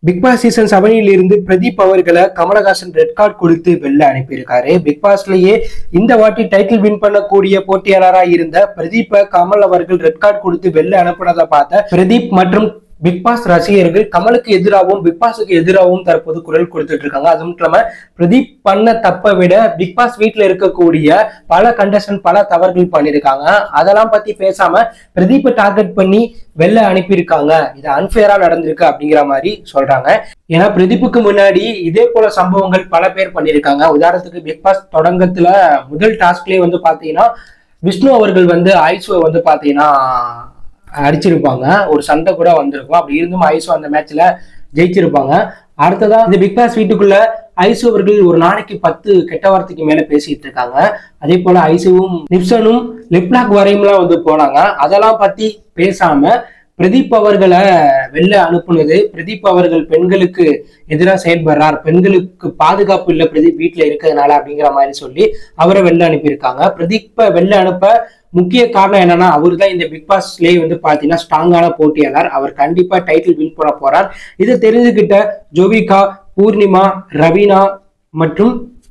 big Boss season செவனில் இருந்து பிரதீப் அவர்களை கமலஹாசன் ரெட் கார்டு கொடுத்து வெளில அனுப்பியிருக்காரு பிக் பாஸ்லயே இந்த வாட்டி டைட்டில் வின் பண்ணக்கூடிய போட்டியாளராக இருந்த பிரதீப்பை கமல் அவர்கள் ரெட் கார்டு கொடுத்து வெளில அனுப்புனதை பார்த்த பிரதீப் மற்றும் பிக் பாஸ் ரசிகர்கள் கமலுக்கு எதிராகவும் பிக் பாஸுக்கு எதிராகவும் தற்போது குரல் கொடுத்துட்டு இருக்காங்க அது மட்டும் இல்லாம பிரதீப் பண்ண தப்பை விட பிக் பாஸ் வீட்ல இருக்கக்கூடிய பல கண்டஸ்டன் பல தவறுகள் பண்ணியிருக்காங்க அதெல்லாம் பத்தி பேசாம பிரதீப்பை டார்கெட் பண்ணி வெளில அனுப்பியிருக்காங்க இது அன்ஃபேரா நடந்திருக்கு அப்படிங்கிற மாதிரி சொல்றாங்க ஏன்னா பிரதீப்புக்கு முன்னாடி இதே போல சம்பவங்கள் பல பேர் பண்ணியிருக்காங்க உதாரணத்துக்கு பிக் பாஸ் தொடங்கத்துல முதல் டாஸ்க்லயே வந்து பாத்தீங்கன்னா விஷ்ணு அவர்கள் வந்து ஐசுவை வந்து பாத்தீங்கன்னா அடிச்சிருப்பாங்க ஒரு சண்டை கூட வந்திருக்கும் அப்படி இருந்தும் ஐசு அந்த மேட்ச்ல ஜெயிச்சிருப்பாங்க அடுத்ததா இந்த பிக் பாஸ் வீட்டுக்குள்ள ஐசு அவர்கள் ஒரு நாளைக்கு பத்து கெட்ட வார்த்தைக்கு மேல பேசிட்டு இருக்காங்க அதே போல ஐசுவும் நிப்சனும் லிப்லாக் வரையும்லாம் வந்து போனாங்க அதெல்லாம் பத்தி பேசாம பிரதீப் அவர்களை வெளில அனுப்புனது பிரதீப் அவர்கள் பெண்களுக்கு எதிராக செயல்படுறார் பெண்களுக்கு பாதுகாப்பு இல்லை பிரதீப் வீட்டுல இருக்கிறதுனால அப்படிங்கிற மாதிரி சொல்லி அவரை வெளில அனுப்பியிருக்காங்க பிரதீப்பை வெளில அனுப்ப முக்கிய காரணம் என்னன்னா அவர் தான் இந்த பிக் பாஸ்லயே வந்து பாத்தீங்கன்னா ஸ்ட்ராங்கான போட்டியாளர் அவர் கண்டிப்பா டைட்டில் வின் பண்ண போறார் இதை தெரிஞ்சுக்கிட்ட ஜோவிகா பூர்ணிமா ரவீனா மற்றும்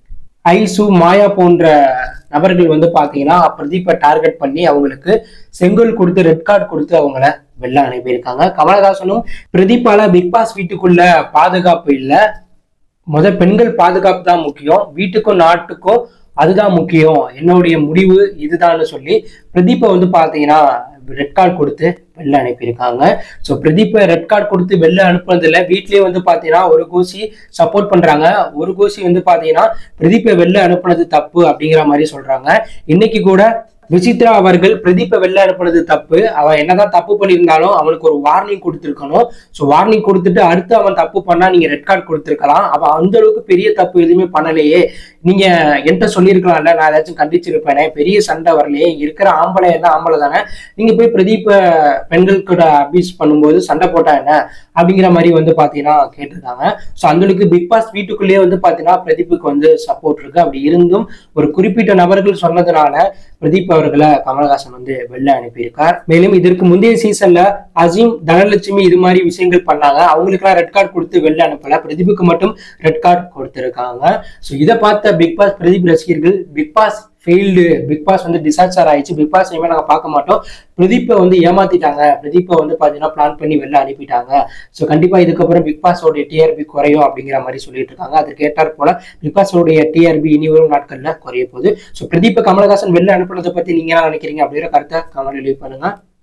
ஐசு மாயா போன்ற நபர்கள் வந்து பாத்தீங்கன்னா பிரதீப்பை டார்கெட் பண்ணி அவங்களுக்கு செங்கோல் கொடுத்து ரெட் கார்டு கொடுத்து அவங்கள வெளில அனுப்பியிருக்காங்க கமலஹாசனும் பிரதீப்பால பிக் பாஸ் வீட்டுக்குள்ள பாதுகாப்பு இல்லை முத பெண்கள் பாதுகாப்பு தான் முக்கியம் வீட்டுக்கும் நாட்டுக்கும் அதுதான் முக்கியம் என்னுடைய முடிவு இதுதான்னு சொல்லி பிரதீப்பை வந்து பாத்தீங்கன்னா ரெட் கார்டு கொடுத்து வெளில அனுப்பியிருக்காங்க ஸோ பிரதீப்பை ரெட் கார்டு கொடுத்து வெளில அனுப்புனதுல வீட்லயே வந்து பாத்தீங்கன்னா ஒரு கோசி சப்போர்ட் பண்றாங்க ஒரு கோசி வந்து பாத்தீங்கன்னா பிரதீப்பை வெளில அனுப்புனது தப்பு அப்படிங்கிற மாதிரி சொல்றாங்க இன்னைக்கு கூட விசித்ரா அவர்கள் பிரதீப்பை வெளில அனுப்புனது தப்பு அவன் என்னதான் தப்பு பண்ணியிருந்தாலும் அவனுக்கு ஒரு வார்னிங் கொடுத்துருக்கணும் ஸோ வார்னிங் கொடுத்துட்டு அடுத்து அவன் தப்பு பண்ணா நீங்க ரெட் கார்டு கொடுத்துருக்கலாம் அவன் அந்த அளவுக்கு பெரிய தப்பு எதுவுமே பண்ணலையே நீங்க என்கிட்ட சொல்லியிருக்கலாம்ல நான் ஏதாச்சும் கண்டிச்சிருப்பேனே பெரிய சண்டை வரலையே இங்க இருக்கிற ஆம்பளை என்ன ஆம்பளை தானே நீங்க போய் பிரதீப்பை பெண்கள் கூட அபியூஸ் பண்ணும்போது சண்டை போட்டா என்ன அப்படிங்கிற மாதிரி வந்து பாத்தீங்கன்னா கேட்டிருக்காங்க ஸோ அந்த அளவுக்கு பிக் பாஸ் வீட்டுக்குள்ளேயே வந்து பாத்தீங்கன்னா பிரதீப்புக்கு வந்து சப்போர்ட் இருக்கு அப்படி இருந்தும் ஒரு குறிப்பிட்ட நபர்கள் சொன்னதுனால பிரதீப் அவர்களை கமலஹாசன் வந்து வெளில அனுப்பியிருக்கார் மேலும் இதற்கு முந்தைய சீசன்ல அஜீம் தனலட்சுமி இது மாதிரி விஷயங்கள் பண்ணாங்க அவங்களுக்குலாம் ரெட் கார்டு கொடுத்து வெளில அனுப்பல பிரதீப்புக்கு மட்டும் ரெட் கார்டு கொடுத்திருக்காங்க ஸோ இதை பார்த்த பிக் பாஸ் பிரதீப் ரசிகர்கள் Bigg Boss failed Bigg Boss வந்து டிசாஸ்டர் ஆயிடுச்சு பிக் பாஸ் இனிமேல் நாங்கள் பார்க்க மாட்டோம் பிரதீப்பை வந்து ஏமாத்திட்டாங்க பிரதீப்பை வந்து பார்த்தீங்கன்னா பிளான் பண்ணி வெளில அனுப்பிட்டாங்க ஸோ கண்டிப்பாக இதுக்கப்புறம் பிக் பாஸோடைய டிஆர்பி குறையும் அப்படிங்கிற மாதிரி சொல்லிட்டு இருக்காங்க அது கேட்டார் போல பிக் பாஸோடைய டிஆர்பி இனி வரும் நாட்களில் குறைய போகுது ஸோ பிரதீப்பை கமலஹாசன் வெளில அனுப்புனதை பற்றி நீங்கள் என்ன நினைக்கிறீங்க அப்படிங்கிற கருத்தை கமெண்ட் லீவ் பண்ணுங்க